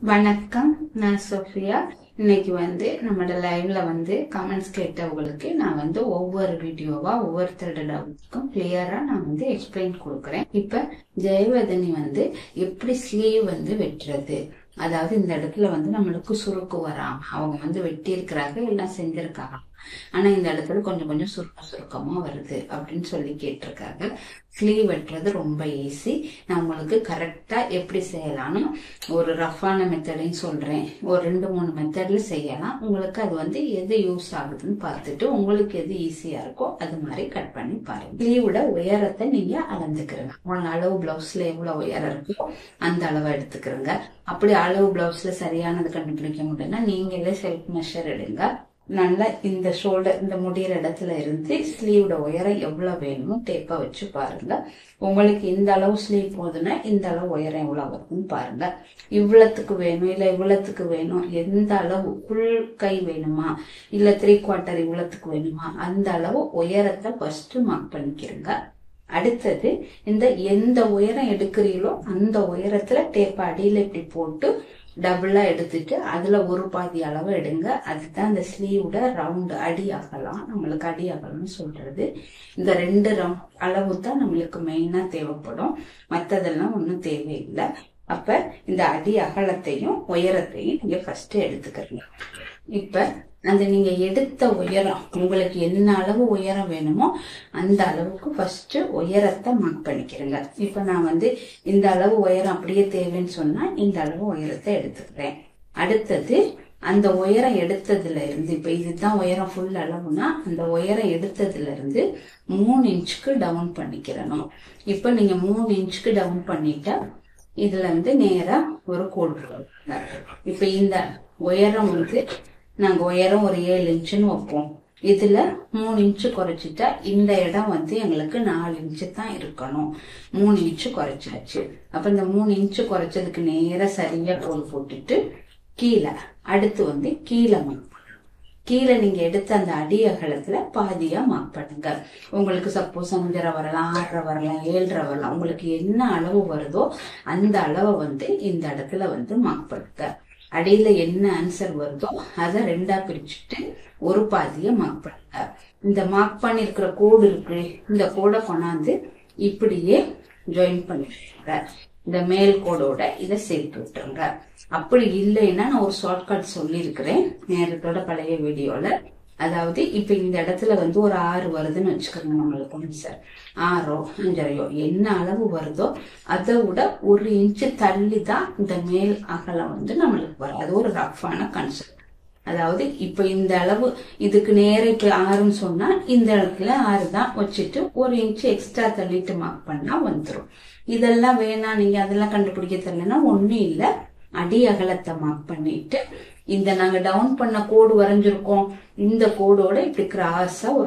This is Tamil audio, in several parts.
வணக்கம் நான் சோஃபியா இன்னைக்கு வந்து நம்மளோட லைவ்ல வந்து கமெண்ட்ஸ் கேட்டவங்களுக்கு நான் வந்து ஒவ்வொரு வீடியோவா ஒவ்வொருத்தரோட டவுட்டுக்கும் கிளியரா நான் வந்து எக்ஸ்பிளைன் கொடுக்குறேன் இப்ப ஜெயவதனி வந்து எப்படி ஸ்லீவ் வந்து வெட்டுறது அதாவது இந்த இடத்துல வந்து நம்மளுக்கு சுருக்கு வராம அவங்க வந்து வெட்டி இருக்கிறாங்க எல்லாம் செஞ்சிருக்காங்க ஆனா இந்த இடத்துல கொஞ்சம் கொஞ்சம் சுருக்க சுருக்கமா வருது அப்படின்னு சொல்லி கேட்டிருக்காங்க ஸ்லீவ் வெட்டுறது ரொம்ப ஈஸி நான் உங்களுக்கு கரெக்டா எப்படி செய்யலாம்னு ஒரு ரஃப்பான மெத்தடையும் சொல்றேன் ஒரு ரெண்டு மூணு மெத்தட்ல செய்யலாம் உங்களுக்கு அது வந்து எது யூஸ் ஆகுதுன்னு பார்த்துட்டு உங்களுக்கு எது ஈஸியா இருக்கோ அது மாதிரி கட் பண்ணி பாருங்க ஸ்லீவோட உயரத்தை நீங்க அளந்துக்கிறங்க உங்க அளவு பிளவுஸ்ல எவ்வளவு உயரம் இருக்கோ அந்த அளவை எடுத்துக்கிறங்க அப்படி அளவு பிளவுஸ்ல சரியானது கண்டுபிடிக்க முடியும்னா நீங்களே செல்ஃப் மெஷர் எடுங்க நல்லா இந்த ஷோல்டர் இந்த முடியிற இடத்துல இருந்து ஸ்லீவோட உயரம் எவ்வளவு வேணுமோ டேப்பா வச்சு பாருங்க உங்களுக்கு இந்த அளவு ஸ்லீவ் போதுன்னா இந்த அளவு உயரம் எவ்வளவு வருதுன்னு பாருங்க இவ்வளத்துக்கு வேணும் இல்ல இவ்வளத்துக்கு வேணும் எந்த அளவு ஃபுல் கை வேணுமா இல்ல த்ரீ குவார்ட்டர் இவ்வளத்துக்கு வேணுமா அந்த அளவு உயரத்தை ஃபர்ஸ்ட் மார்க் பண்ணிக்கிறங்க அடுத்தது இந்த எந்த உயரம் எடுக்கிறீங்களோ அந்த உயரத்துல டேப் அடியில இப்படி போட்டு டபுளா எடுத்துட்டு அதுல ஒரு பாதி அளவு எடுங்க அதுதான் இந்த ஸ்லீவோட ரவுண்ட் அடி அகலாம் நம்மளுக்கு அடி அகலம்னு சொல்றது இந்த ரெண்டு ரவுண்ட் அளவு தான் நம்மளுக்கு மெயினா தேவைப்படும் மத்ததெல்லாம் ஒன்றும் தேவையில்லை அப்ப இந்த அடி அகலத்தையும் உயரத்தையும் நீங்க ஃபர்ஸ்ட் எடுத்துக்கிறீங்க இப்ப அந்த நீங்க எடுத்த உயரம் உங்களுக்கு என்ன அளவு உயரம் வேணுமோ அந்த அளவுக்கு ஃபர்ஸ்ட் உயரத்தை மார்க் பண்ணிக்கிறேங்க இப்ப நான் வந்து இந்த அளவு உயரம் அப்படியே தேவைன்னு சொன்னா இந்த அளவு உயரத்தை எடுத்துக்கிறேன் அடுத்தது அந்த உயரம் எடுத்ததுல இருந்து இப்ப இதுதான் உயரம் ஃபுல் அளவுனா அந்த உயரம் எடுத்ததுல இருந்து மூணு இன்ச்சுக்கு டவுன் பண்ணிக்கிறணும் இப்ப நீங்க மூணு இன்ச்சுக்கு டவுன் பண்ணிட்டா இதுல வந்து நேரா ஒரு கோடு போடுங்க இப்ப இந்த உயரம் வந்து நாங்க உயரம் ஒரு ஏழு இன்ச்சுன்னு வைப்போம் இதுல மூணு இன்ச்சு குறைச்சிட்டா இந்த இடம் வந்து எங்களுக்கு நாலு இன்ச்சு தான் இருக்கணும் மூணு இன்ச்சு குறைச்சாச்சு அப்ப இந்த மூணு இன்ச்சு குறைச்சதுக்கு நேரா சரியா கோல் போட்டுட்டு கீழே அடுத்து வந்து கீழே மார்க் கீழே நீங்க எடுத்த அந்த அடி அகலத்துல பாதியா மார்க் பண்ணுங்க உங்களுக்கு சப்போஸ் அஞ்சரை வரலாம் ஆறரை வரலாம் ஏழரை வரலாம் உங்களுக்கு என்ன அளவு வருதோ அந்த அளவை வந்து இந்த இடத்துல வந்து மார்க் பண்ணுங்க அடியில என்ன ஆன்சர் வருதோ அதை ரெண்டா பிரிச்சுட்டு ஒரு பாதிய மார்க் பண்ணுங்க இந்த மார்க் பண்ணிருக்கிற கோடு இருக்கு இந்த கோடை கொண்டாந்து இப்படியே ஜாயின் பண்ணிடுங்க இந்த மேல் கோடோட இதை சேர்த்து விட்டுருங்க அப்படி இல்லைன்னா நான் ஒரு ஷார்ட்கட் சொல்லியிருக்கிறேன் நேரத்தோட பழைய வீடியோல அதாவது இப்ப இந்த இடத்துல வந்து ஒரு ஆறு வருதுன்னு வச்சுக்கோங்க நம்மளுக்கு சார் ஆறோ அஞ்சரையோ என்ன அளவு வருதோ அதை விட ஒரு இன்ச்சு தள்ளி தான் இந்த மேல் அகலம் வந்து நம்மளுக்கு வரும் அது ஒரு ரஃப்பான கன்செப்ட் அதாவது இப்ப இந்த அளவு இதுக்கு நேர இப்ப ஆறுன்னு சொன்னா இந்த இடத்துல ஆறு தான் வச்சுட்டு ஒரு இன்ச்சு எக்ஸ்ட்ரா தள்ளிட்டு மார்க் பண்ணா வந்துடும் இதெல்லாம் வேணாம் நீங்க அதெல்லாம் கண்டுபிடிக்க தெரியலன்னா ஒண்ணும் இல்ல அடி அகலத்தை மார்க் பண்ணிட்டு இந்த நாங்க டவுன் பண்ண கோடு வரைஞ்சிருக்கோம் இந்த கோடோட இப்படி கிராஸா ஒரு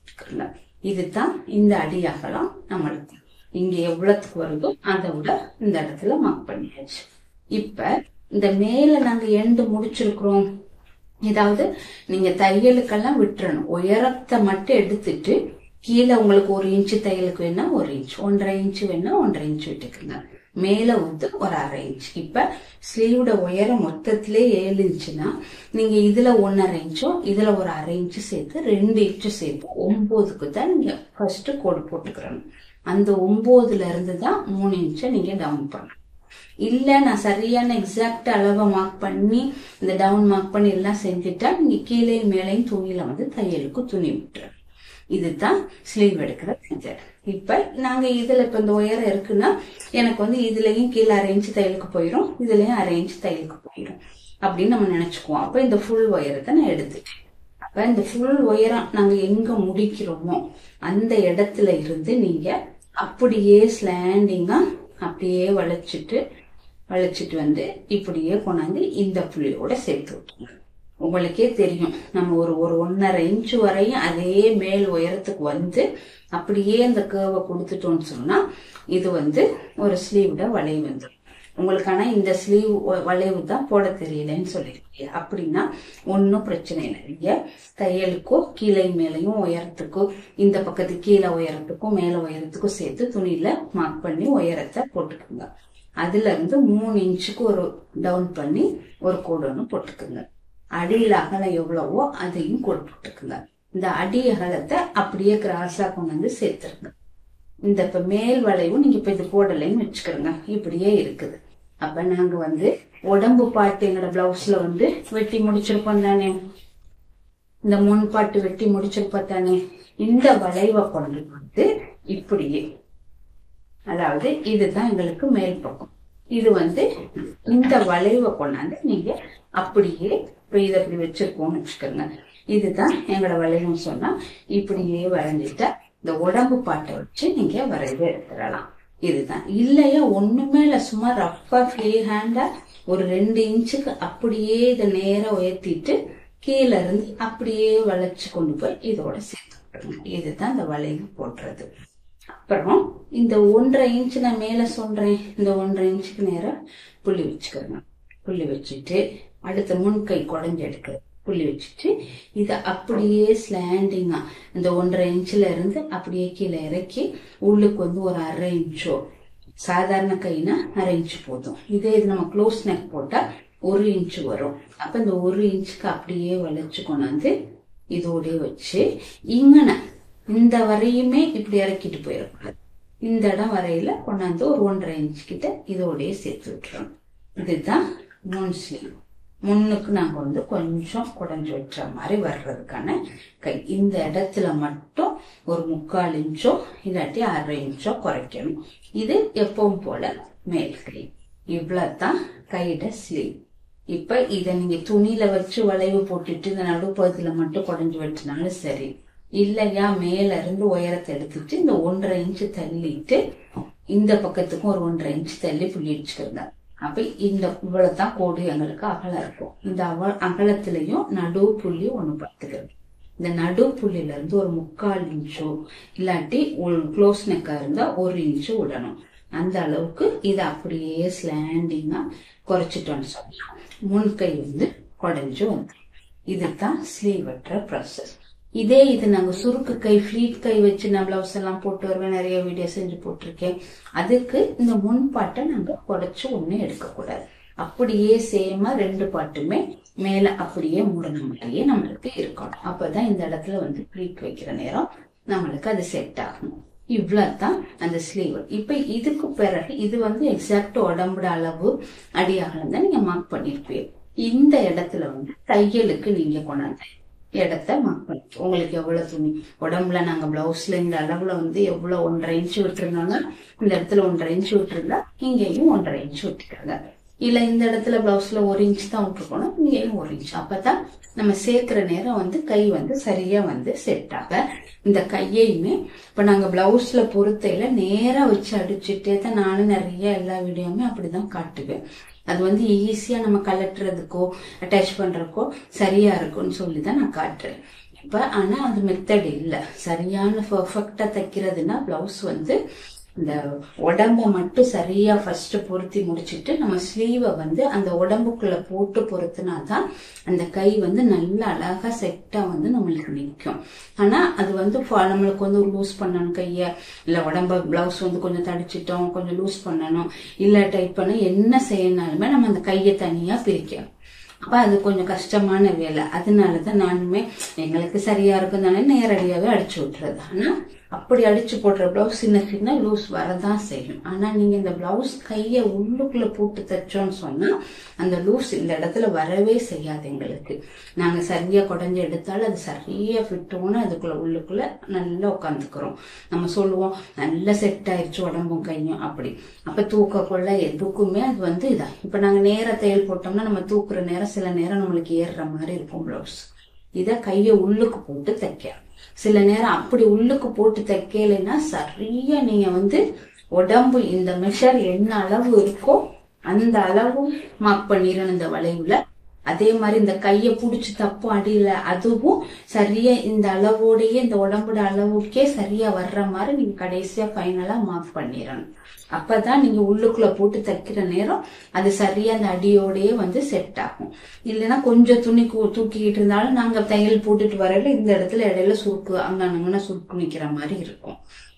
இதுதான் இந்த அடி அகலம் நம்மளுக்கு இங்க எவ்வளவுக்கு வருதோ அதை விட இந்த இடத்துல மார்க் பண்ணியாச்சு இப்ப இந்த மேல நாங்க எண்டு முடிச்சிருக்கிறோம் ஏதாவது நீங்க தையலுக்கெல்லாம் விட்டுறணும் உயரத்தை மட்டும் எடுத்துட்டு கீழே உங்களுக்கு ஒரு இன்ச்சு தையலுக்கு வேணா ஒரு இன்ச் ஒன்றரை இன்ச்சு வேணா ஒன்றரை இன்ச் விட்டுக்குங்க மேல வந்து ஒரு அரை இன்ச் இப்ப ஸ்லீவோட உயரம் மொத்தத்திலே ஏழு இன்ச்சுனா நீங்க இதுல ஒன்னரை இன்ச்சும் இதுல ஒரு அரை இன்ச்சு சேர்த்து ரெண்டு இன்ச்சு சேர்த்து ஒன்பதுக்கு தான் நீங்க ஃபர்ஸ்ட் கோடு போட்டுக்கிறணும் அந்த ஒன்பதுல இருந்து தான் மூணு இன்ச்சை நீங்க டவுன் பண்ணணும் இல்ல நான் சரியான எக்ஸாக்ட் அளவை மார்க் பண்ணி இந்த டவுன் மார்க் பண்ணி எல்லாம் செஞ்சுட்டா நீங்க கீழே மேலையும் துணியில வந்து தையலுக்கு துணி விட்டுரு இதுதான் ஸ்லீவ் எடுக்கிற மெத்தட் இப்ப நாங்க இதுல இப்ப இந்த உயரம் இருக்குன்னா எனக்கு வந்து இதுலயும் கீழே அரை இன்ச் தையலுக்கு போயிடும் இதுலயும் அரை இன்ச் தையலுக்கு போயிடும் அப்படின்னு நம்ம நினைச்சுக்குவோம் அப்ப இந்த ஃபுல் உயரத்தை நான் எடுத்துட்டேன் அப்ப இந்த ஃபுல் உயரம் நாங்க எங்க முடிக்கிறோமோ அந்த இடத்துல இருந்து நீங்க அப்படியே ஸ்லாண்டிங்கா அப்படியே வளைச்சிட்டு வளைச்சிட்டு வந்து இப்படியே கொண்டாந்து இந்த புள்ளியோட சேர்த்து விட்டுருங்க உங்களுக்கே தெரியும் நம்ம ஒரு ஒரு ஒன்னரை இன்ச்சு வரையும் அதே மேல் உயரத்துக்கு வந்து அப்படியே அந்த கேர்வை கொடுத்துட்டோம்னு சொன்னா இது வந்து ஒரு ஸ்லீவோட வளைவு வந்துடும் உங்களுக்கு ஆனா இந்த ஸ்லீவ் வளைவு தான் போட தெரியலன்னு சொல்லிருக்கீங்க அப்படின்னா ஒன்னும் பிரச்சனை இல்லை நீங்க தையலுக்கோ கீழே மேலையும் உயரத்துக்கோ இந்த பக்கத்து கீழே உயரத்துக்கும் மேல உயரத்துக்கும் சேர்த்து துணியில மார்க் பண்ணி உயரத்தை போட்டுக்கோங்க அதுல இருந்து மூணு இன்ச்சுக்கு ஒரு டவுன் பண்ணி ஒரு கோடு ஒன்று போட்டுக்குங்க அடியில் அகலம் எவ்வளவோ அதையும் கோடு போட்டுக்குங்க இந்த அடி அகலத்தை அப்படியே கிராஸா கொண்டு வந்து சேர்த்துருங்க இந்த இப்ப மேல் வளைவும் நீங்க இப்ப இது போடலைன்னு வச்சுக்கிறோங்க இப்படியே இருக்குது அப்ப நாங்க வந்து உடம்பு பாட்டு எங்களோட பிளவுஸ்ல வந்து வெட்டி முடிச்சிருப்போம் தானே இந்த முன் பாட்டு வெட்டி முடிச்சிருப்போம் தானே இந்த வளைவை கொண்டு வந்து இப்படியே அதாவது இதுதான் எங்களுக்கு மேல் பக்கம் இது வந்து இந்த வளைவை கொண்டாந்து நீங்க அப்படியே இப்ப இதை அப்படி வச்சிருக்கோம்னு வச்சுக்கோங்க இதுதான் எங்களோட வளைவுன்னு சொன்னா இப்படியே வரைஞ்சிட்டா இந்த உடம்பு பாட்டை வச்சு நீங்க வரைவு எடுத்துடலாம் இதுதான் இல்லையா ஒண்ணுமே இல்ல சும்மா ரஃபா ஃப்ரீ ஹேண்டா ஒரு ரெண்டு இன்ச்சுக்கு அப்படியே இதை நேரா உயர்த்திட்டு கீழே இருந்து அப்படியே வளைச்சு கொண்டு போய் இதோட சேர்த்து விட்டுருங்க இதுதான் இந்த வளைவு போடுறது அப்புறம் இந்த ஒன்றரை இன்ச் நான் மேல சொல்றேன் இந்த ஒன்றரை இன்ச்சுக்கு நேரம் புள்ளி வச்சுக்கிறேங்க புள்ளி வச்சுட்டு அடுத்த முன்கை குடஞ்சி எடுக்க புள்ளி வச்சுட்டு இதை அப்படியே ஸ்லாண்டிங்கா இந்த ஒன்றரை இன்ச்ல இருந்து அப்படியே கீழே இறக்கி உள்ளுக்கு வந்து ஒரு அரை இன்ச்சோ சாதாரண கைனா அரை இன்ச் போதும் இதே இது நம்ம க்ளோஸ் நெக் போட்டா ஒரு இன்ச் வரும் அப்ப இந்த ஒரு இன்ச்சுக்கு அப்படியே வளைச்சு கொண்டாந்து இதோடய வச்சு இங்கன இந்த வரையுமே இப்படி இறக்கிட்டு போயிடக்கூடாது இந்த இடம் வரையில கொண்டாந்து ஒரு ஒன்றரை இன்ச் கிட்ட இதோடய சேர்த்து விட்டுறோம் இதுதான் முன் ஸ்லீவ் முன்னுக்கு நாங்க வந்து கொஞ்சம் குடஞ்சு வச்ச மாதிரி வர்றதுக்கான கை இந்த இடத்துல மட்டும் ஒரு முக்கால் இன்ச்சோ இல்லாட்டி அரை இன்ச்சோ குறைக்கணும் இது எப்பவும் போல மேல் கை இவ்வளவுதான் கையிட ஸ்லீவ் இப்ப இத நீங்க துணியில வச்சு வளைவு போட்டுட்டு இந்த நடுப்பகுதியில மட்டும் குடஞ்சு வச்சினாலும் சரி இல்லையா மேல இருந்து உயரத்தை எடுத்துட்டு இந்த ஒன்றரை இன்ச்சு தள்ளிட்டு இந்த பக்கத்துக்கும் ஒரு ஒன்றரை இன்ச் தள்ளி புள்ளி அடிச்சுக்கிறதா அப்ப இந்த இவ்வளவுதான் கோடு எங்களுக்கு அகலம் இருக்கும் இந்த அவ அகலத்திலையும் நடு புள்ளி ஒண்ணு பார்த்துக்கிறது இந்த நடு புள்ளில இருந்து ஒரு முக்கால் இன்ச்சோ இல்லாட்டி க்ளோஸ் நெக்கா இருந்தா ஒரு இன்ச்சு விடணும் அந்த அளவுக்கு இதை அப்படியே ஸ்லாண்டிங்கா குறைச்சிட்டோம்னு சொல்லலாம் முன்கை வந்து குடஞ்சு வந்துடும் இதுதான் ஸ்லீவ் வெட்டுற ப்ராசஸ் இதே இது நாங்க சுருக்கு கை ஃபிளீட் கை வச்சு நான் பிளவுஸ் எல்லாம் போட்டு வருவேன் நிறைய வீடியோ செஞ்சு போட்டிருக்கேன் அதுக்கு இந்த முன் பாட்டை நாங்க குடைச்சு ஒண்ணு எடுக்கக்கூடாது அப்படியே சேமா ரெண்டு பாட்டுமே மேல அப்படியே மூடின மாதிரியே நம்மளுக்கு இருக்கணும் அப்பதான் இந்த இடத்துல வந்து ஃபிளீட் வைக்கிற நேரம் நம்மளுக்கு அது செட் ஆகும் இவ்வளவுதான் அந்த ஸ்லீவ் இப்ப இதுக்கு பிறகு இது வந்து எக்ஸாக்ட் உடம்போட அளவு அடி அகலம் தான் நீங்க மார்க் பண்ணிருப்பீங்க இந்த இடத்துல வந்து தையலுக்கு நீங்க கொண்டாந்து இடத்த மார்க் பண்ணி உங்களுக்கு எவ்வளவு துணி உடம்புல நாங்க பிளவுஸ்ல இந்த அளவுல வந்து எவ்வளவு ஒன்றரை இன்ச்சு விட்டுருந்தாங்க இந்த இடத்துல ஒன்றரை இன்ச்சு விட்டுருந்தா இங்கேயும் ஒன்றரை இன்ச்சு விட்டுக்கிறாங்க இல்ல இந்த இடத்துல பிளவுஸ்ல ஒரு இன்ச் தான் விட்டுருக்கணும் இங்கேயும் ஒரு இன்ச் அப்பதான் நம்ம சேர்க்கிற நேரம் வந்து கை வந்து சரியா வந்து செட் ஆக இந்த கையையுமே இப்ப நாங்க பிளவுஸ்ல பொறுத்தையில நேரா வச்சு அடிச்சுட்டே தான் நானும் நிறைய எல்லா வீடியோவுமே அப்படிதான் காட்டுவேன் அது வந்து ஈஸியா நம்ம கலட்டுறதுக்கோ அட்டாச் பண்றதுக்கோ சரியா இருக்கும்னு சொல்லி தான் நான் காட்டுறேன் இப்ப ஆனா அது மெத்தட் இல்ல சரியான பெர்ஃபெக்டா தைக்கிறதுனா பிளவுஸ் வந்து இந்த உடம்ப மட்டும் சரியா ஃபர்ஸ்ட் பொருத்தி முடிச்சிட்டு நம்ம ஸ்லீவை வந்து அந்த உடம்புக்குள்ள போட்டு பொருத்தினாதான் அந்த கை வந்து நல்ல அழகா செட்டா வந்து நம்மளுக்கு நிற்கும் ஆனா அது வந்து ஃப- நம்மளுக்கு வந்து லூஸ் பண்ணணும் கைய இல்ல உடம்ப பிளவுஸ் வந்து கொஞ்சம் தடிச்சிட்டோம் கொஞ்சம் லூஸ் பண்ணணும் இல்ல டைட் பண்ண என்ன செய்யணும்னாலுமே நம்ம அந்த கையை தனியா பிரிக்கணும் அப்ப அது கொஞ்சம் கஷ்டமான வேலை அதனாலதான் நானுமே எங்களுக்கு சரியா இருக்கும் தானே நேரடியாவே அடிச்சு விட்டுறது ஆனா அப்படி அடிச்சு போடுற பிளவுஸ் சின்ன சின்ன லூஸ் வரதான் செய்யும் ஆனா நீங்க இந்த பிளவுஸ் கைய உள்ளுக்குள்ள போட்டு தைச்சோம்னு சொன்னா அந்த லூஸ் இந்த இடத்துல வரவே செய்யாது எங்களுக்கு நாங்க சரியா குடஞ்சு எடுத்தாலும் அது சரியா ஃபிட்டோன்னு அதுக்குள்ள உள்ளுக்குள்ள நல்லா உட்காந்துக்கிறோம் நம்ம சொல்லுவோம் நல்லா செட் ஆயிடுச்சு உடம்பும் கையும் அப்படி அப்ப தூக்கக்குள்ள எதுக்குமே அது வந்து இதா இப்ப நாங்க நேர தையல் போட்டோம்னா நம்ம தூக்குற நேரம் சில நேரம் நம்மளுக்கு ஏறுற மாதிரி இருக்கும் பிளவுஸ் இத கைய உள்ளுக்கு போட்டு தைக்கணும் சில நேரம் அப்படி உள்ளுக்கு போட்டு தைக்கலைன்னா சரியா நீங்க வந்து உடம்பு இந்த மெஷர் என்ன அளவு இருக்கோ அந்த அளவு மார்க் பண்ணிடணும் இந்த வளைவுல அதே மாதிரி இந்த கைய புடிச்சு தப்பு அடியில அதுவும் சரியா இந்த அளவோடயே இந்த உடம்போட அளவுக்கே சரியா வர்ற மாதிரி நீங்க கடைசியா ஃபைனலா மார்க் பண்ணிடணும் அப்பதான் நீங்க உள்ளுக்குள்ள போட்டு தைக்கிற நேரம் அது சரியா அந்த அடியோடயே வந்து செட் ஆகும் இல்லைன்னா கொஞ்சம் துணி கூ- தூக்கிக்கிட்டு இருந்தாலும் நாங்க தையல் போட்டுட்டு வரல இந்த இடத்துல இடையில சுருக்கு அங்க அங்கன சுருக்கு நிக்கிற மாதிரி இருக்கும்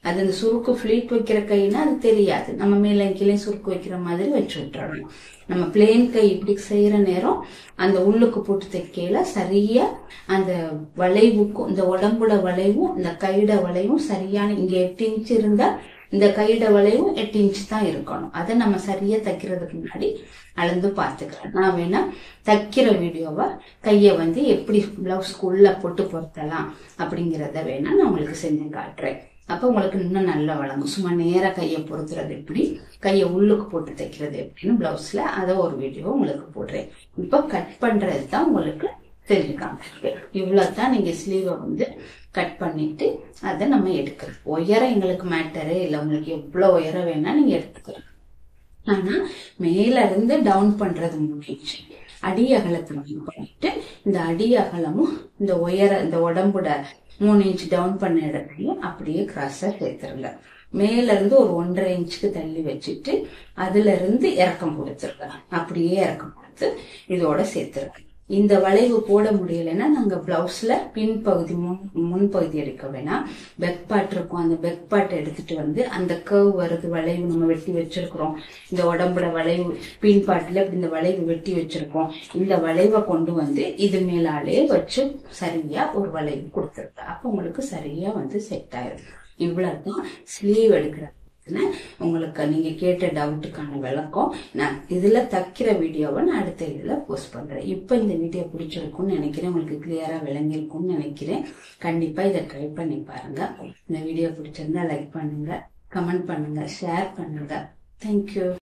அது அந்த சுருக்கு ஃபிளீட் வைக்கிற கைனா அது தெரியாது நம்ம மேல கீழே சுருக்கு வைக்கிற மாதிரி வச்சு விட்டுறணும் நம்ம பிளேன் கை இப்படி செய்யற நேரம் அந்த உள்ளுக்கு போட்டு தைக்கையில சரியா அந்த வளைவுக்கும் இந்த உடம்புல வளைவும் இந்த கையிட வளைவும் சரியான இங்க எட்டு இன்ச் இருந்தா இந்த கையிட வளைவும் எட்டு இன்ச் தான் இருக்கணும் அதை நம்ம சரியா தைக்கிறதுக்கு முன்னாடி அளந்து பார்த்துக்கலாம் நான் வேணா தைக்கிற வீடியோவை கையை வந்து எப்படி பிளவுஸ்க்கு உள்ள போட்டு பொருத்தலாம் அப்படிங்கிறத வேணா நான் உங்களுக்கு செஞ்சு காட்டுறேன் அப்போ உங்களுக்கு இன்னும் நல்லா வழங்கும் சும்மா நேரா கையை பொருத்துறது எப்படி கையை உள்ளுக்கு போட்டு தைக்கிறது எப்படின்னு பிளவுஸ்ல அதை ஒரு வீடியோ உங்களுக்கு போடுறேன் இப்போ கட் பண்றது தான் உங்களுக்கு தெரிஞ்சுக்காம இவ்வளவு தான் நீங்க ஸ்லீவை வந்து கட் பண்ணிட்டு அதை நம்ம எடுக்கிறோம் உயரம் எங்களுக்கு மேட்டரே இல்லை உங்களுக்கு எவ்வளவு உயரம் வேணா நீங்க எடுத்துக்கலாம் ஆனா மேல இருந்து டவுன் பண்றது முடிஞ்சு அடி அகலத்தை டவுன் பண்ணிட்டு இந்த அடி அகலமும் இந்த உயர இந்த உடம்புட மூணு இன்ச் டவுன் பண்ண இடத்துலயும் அப்படியே கிராஸா சேர்த்துருங்க மேல இருந்து ஒரு ஒன்றரை இன்ச்சுக்கு தள்ளி வச்சுட்டு அதுல இருந்து இறக்கம் கொடுத்துருங்க அப்படியே இறக்கம் கொடுத்து இதோட சேர்த்துருங்க இந்த வளைவு போட முடியலைன்னா நாங்க பிளவுஸ்ல பின் பகுதி முன் முன்பகுதி எடுக்க வேணாம் பெக் பாட் இருக்கும் அந்த பெக் பாட்டை எடுத்துட்டு வந்து அந்த கர்வ் வருது வளைவு நம்ம வெட்டி வச்சிருக்கிறோம் இந்த உடம்புல வளைவு பின் பாட்டுல இப்படி இந்த வளைவு வெட்டி வச்சிருக்கோம் இந்த வளைவை கொண்டு வந்து இது மேலாலே வச்சு சரியா ஒரு வளைவு கொடுத்துருக்கு அப்ப உங்களுக்கு சரியா வந்து செட் ஆயிரும் இவ்வளவுதான் ஸ்லீவ் எடுக்கிற உங்களுக்கு நீங்க கேட்ட டவுட்டுக்கான விளக்கம் நான் இதுல தைக்கிற வீடியோவை நான் அடுத்த இதுல போஸ்ட் பண்றேன் இப்ப இந்த வீடியோ பிடிச்சிருக்கும்னு நினைக்கிறேன் உங்களுக்கு கிளியரா விளங்கியிருக்கும்னு நினைக்கிறேன் கண்டிப்பா இதை ட்ரை பண்ணி பாருங்க இந்த வீடியோ பிடிச்சிருந்தா லைக் பண்ணுங்க கமெண்ட் பண்ணுங்க ஷேர் பண்ணுங்க தேங்க்யூ